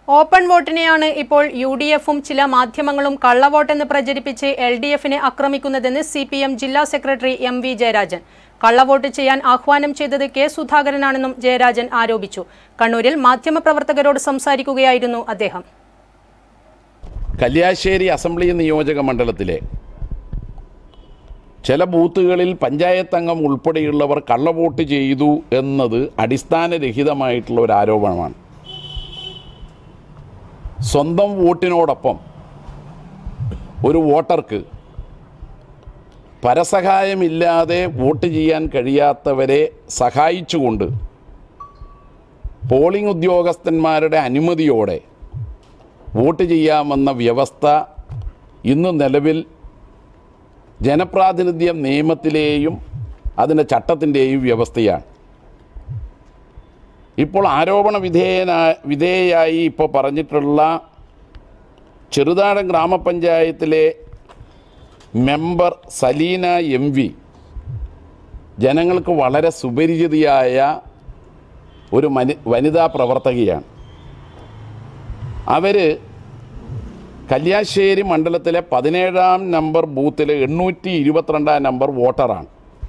open വോട്ടിനെയാണ് ഇപ്പോൾ U D എഫും ചില മാധ്യമങ്ങളും കള്ളവോട്ടെന്ന് പ്രചരിപ്പിച്ച് എൽ ഡി എഫിനെ ആക്രമിക്കുന്നതെന്ന് സി പി എം ജില്ലാ സെക്രട്ടറി എം വി ജയരാജൻ കള്ളവോട്ട് ചെയ്യാൻ ആഹ്വാനം ചെയ്തത് കെ സുധാകരനാണെന്നും ജയരാജൻ ആരോപിച്ചു കണ്ണൂരിൽ മാധ്യമപ്രവർത്തകരോട് സംസാരിക്കുകയായിരുന്നു അദ്ദേഹം കല്യാശ്ശേരി അസംബ്ലി നിയോജക മണ്ഡലത്തിലെ ചില ബൂത്തുകളിൽ പഞ്ചായത്ത് അംഗം ഉൾപ്പെടെയുള്ളവർ കള്ളവോട്ട് ചെയ്തു എന്നത് അടിസ്ഥാനരഹിതമായിട്ടുള്ള ഒരു ആരോപണമാണ് സ്വന്തം വോട്ടിനോടൊപ്പം ഒരു വോട്ടർക്ക് പരസഹായമില്ലാതെ വോട്ട് ചെയ്യാൻ കഴിയാത്തവരെ സഹായിച്ചുകൊണ്ട് പോളിംഗ് ഉദ്യോഗസ്ഥന്മാരുടെ അനുമതിയോടെ വോട്ട് ചെയ്യാമെന്ന വ്യവസ്ഥ ഇന്ന് നിലവിൽ ജനപ്രാതിനിധ്യ നിയമത്തിലെയും അതിൻ്റെ ചട്ടത്തിൻ്റെയും വ്യവസ്ഥയാണ് ഇപ്പോൾ ആരോപണ വിധേയനാ വിധേയയായി ഇപ്പോൾ പറഞ്ഞിട്ടുള്ള ചെറുതാഴം ഗ്രാമപഞ്ചായത്തിലെ മെമ്പർ സലീന എം വി ജനങ്ങൾക്ക് വളരെ സുപരിചിതയായ ഒരു മനി വനിതാ പ്രവർത്തകയാണ് അവർ കല്യാശ്ശേരി മണ്ഡലത്തിലെ പതിനേഴാം നമ്പർ ബൂത്തിലെ എണ്ണൂറ്റി ഇരുപത്തിരണ്ടാം നമ്പർ വോട്ടറാണ്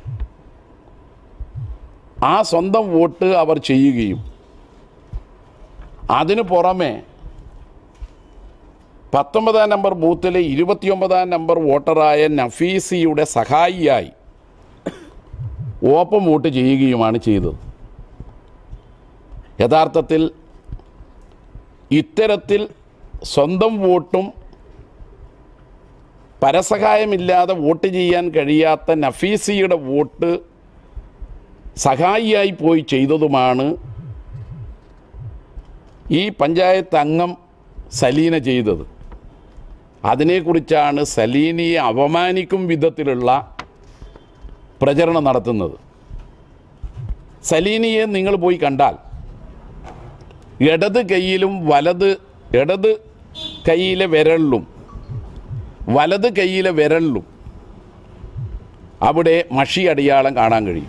ആ സ്വന്തം വോട്ട് അവർ ചെയ്യുകയും അതിനു പുറമെ പത്തൊമ്പതാം നമ്പർ ബൂത്തിലെ ഇരുപത്തിയൊമ്പതാം നമ്പർ വോട്ടറായ നഫീസിയുടെ സഹായിയായി ഓപ്പം വോട്ട് ചെയ്യുകയുമാണ് ചെയ്തത് യഥാർത്ഥത്തിൽ ഇത്തരത്തിൽ സ്വന്തം വോട്ടും പരസഹായമില്ലാതെ വോട്ട് ചെയ്യാൻ കഴിയാത്ത നഫീസിയുടെ വോട്ട് സഹായിയായി പോയി ചെയ്തതുമാണ് ഈ പഞ്ചായത്ത് അംഗം സലീന ചെയ്തത് അതിനെക്കുറിച്ചാണ് സലീനയെ അപമാനിക്കും വിധത്തിലുള്ള പ്രചരണം നടത്തുന്നത് സലീനയെ നിങ്ങൾ പോയി കണ്ടാൽ ഇടത് കൈയിലും വലത് ഇടത് കൈയിലെ വിരലിലും വലത് കൈയിലെ വിരലിലും അവിടെ മഷി അടയാളം കാണാൻ കഴിയും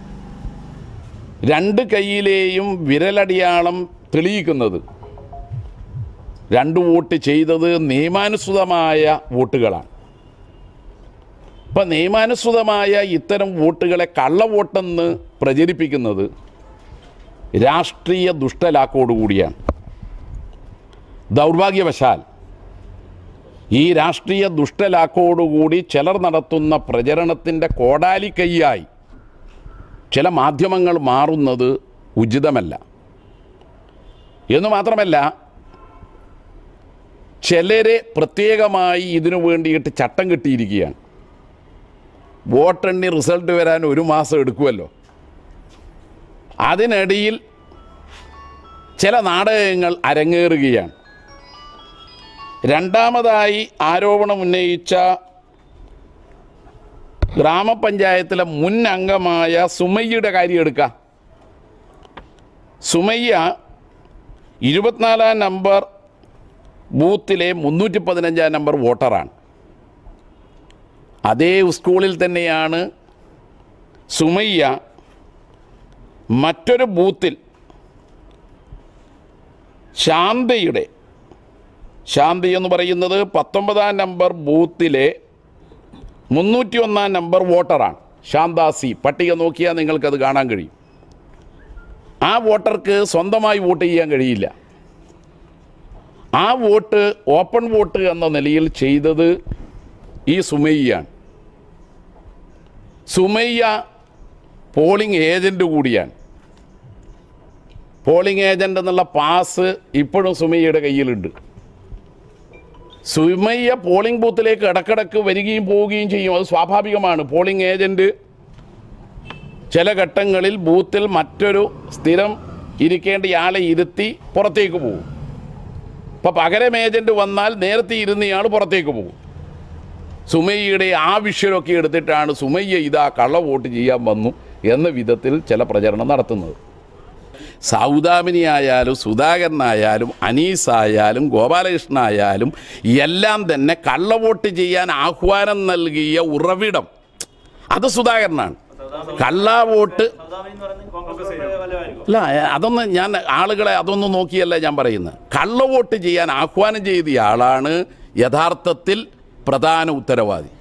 രണ്ട് കൈയിലെയും വിരലടയാളം തെളിയിക്കുന്നത് രണ്ട് വോട്ട് ചെയ്തത് നിയമാനുസൃതമായ വോട്ടുകളാണ് ഇപ്പം നിയമാനുസൃതമായ ഇത്തരം വോട്ടുകളെ കള്ളവോട്ടെന്ന് പ്രചരിപ്പിക്കുന്നത് രാഷ്ട്രീയ ദുഷ്ടലാക്കോടുകൂടിയാണ് ദൗർഭാഗ്യവശാൽ ഈ രാഷ്ട്രീയ ദുഷ്ടലാക്കോടുകൂടി ചിലർ നടത്തുന്ന പ്രചരണത്തിൻ്റെ കോടാലിക്കൈയായി ചില മാധ്യമങ്ങൾ മാറുന്നത് ഉചിതമല്ല എന്ന് മാത്രമല്ല ചിലരെ പ്രത്യേകമായി ഇതിനു വേണ്ടിയിട്ട് ചട്ടം കിട്ടിയിരിക്കുകയാണ് വോട്ടെണ്ണി റിസൾട്ട് വരാൻ ഒരു മാസം എടുക്കുമല്ലോ അതിനിടയിൽ ചില നാടകങ്ങൾ അരങ്ങേറുകയാണ് രണ്ടാമതായി ആരോപണം ഉന്നയിച്ച ഗ്രാമപഞ്ചായത്തിലെ മുൻ അംഗമായ സുമയ്യയുടെ കാര്യം എടുക്കാം സുമയ്യ ഇരുപത്തിനാലാം നമ്പർ ബൂത്തിലെ മുന്നൂറ്റി പതിനഞ്ചാം നമ്പർ വോട്ടറാണ് അതേ സ്കൂളിൽ തന്നെയാണ് സുമയ്യ മറ്റൊരു ബൂത്തിൽ ശാന്തയുടെ ശാന്തി എന്ന് പറയുന്നത് പത്തൊമ്പതാം നമ്പർ ബൂത്തിലെ മുന്നൂറ്റി ഒന്നാം നമ്പർ വോട്ടറാണ് ശാന്താസി പട്ടിക നോക്കിയാൽ നിങ്ങൾക്കത് കാണാൻ കഴിയും ആ വോട്ടർക്ക് സ്വന്തമായി വോട്ട് ചെയ്യാൻ കഴിയില്ല ആ വോട്ട് ഓപ്പൺ വോട്ട് എന്ന നിലയിൽ ചെയ്തത് ഈ സുമയ്യാണ് സുമയ്യ പോളിംഗ് ഏജൻ്റ് കൂടിയാണ് പോളിംഗ് ഏജൻ്റ് എന്നുള്ള പാസ് ഇപ്പോഴും സുമയ്യയുടെ കയ്യിലുണ്ട് സുമയ്യ പോളിംഗ് ബൂത്തിലേക്ക് ഇടക്കിടക്ക് വരികയും പോവുകയും ചെയ്യും അത് സ്വാഭാവികമാണ് പോളിംഗ് ഏജൻറ്റ് ചില ഘട്ടങ്ങളിൽ ബൂത്തിൽ മറ്റൊരു സ്ഥിരം ഇരിക്കേണ്ട ആളെ ഇരുത്തി പുറത്തേക്ക് പോകും ഇപ്പോൾ പകരം ഏജൻറ്റ് വന്നാൽ നേരത്തെ ഇരുന്നയാൾ പുറത്തേക്ക് പോകും സുമയ്യയുടെ ആവശ്യമൊക്കെ എടുത്തിട്ടാണ് സുമയ്യ ഇതാ കള്ള വോട്ട് ചെയ്യാൻ വന്നു എന്ന വിധത്തിൽ ചില പ്രചരണം നടത്തുന്നത് സൗദാമിനി ആയാലും സുധാകരനായാലും അനീസായാലും ഗോപാലകൃഷ്ണനായാലും എല്ലാം തന്നെ കള്ളവോട്ട് ചെയ്യാൻ ആഹ്വാനം നൽകിയ ഉറവിടം അത് സുധാകരനാണ് കള്ള വോട്ട് സൗദാമിനി എന്ന് പറയുന്നത് കോൺഗ്രസ് അല്ല അതൊന്നും ഞാൻ ആളുകളെ അതൊന്നും നോക്കിയല്ല ഞാൻ പറയുന്നത് കള്ളവോട്ട് ചെയ്യാൻ ആഹ്വാനം ചെയ്ത ആളാണ് യഥാർത്ഥത്തിൽ പ്രധാന ഉത്തരവാദി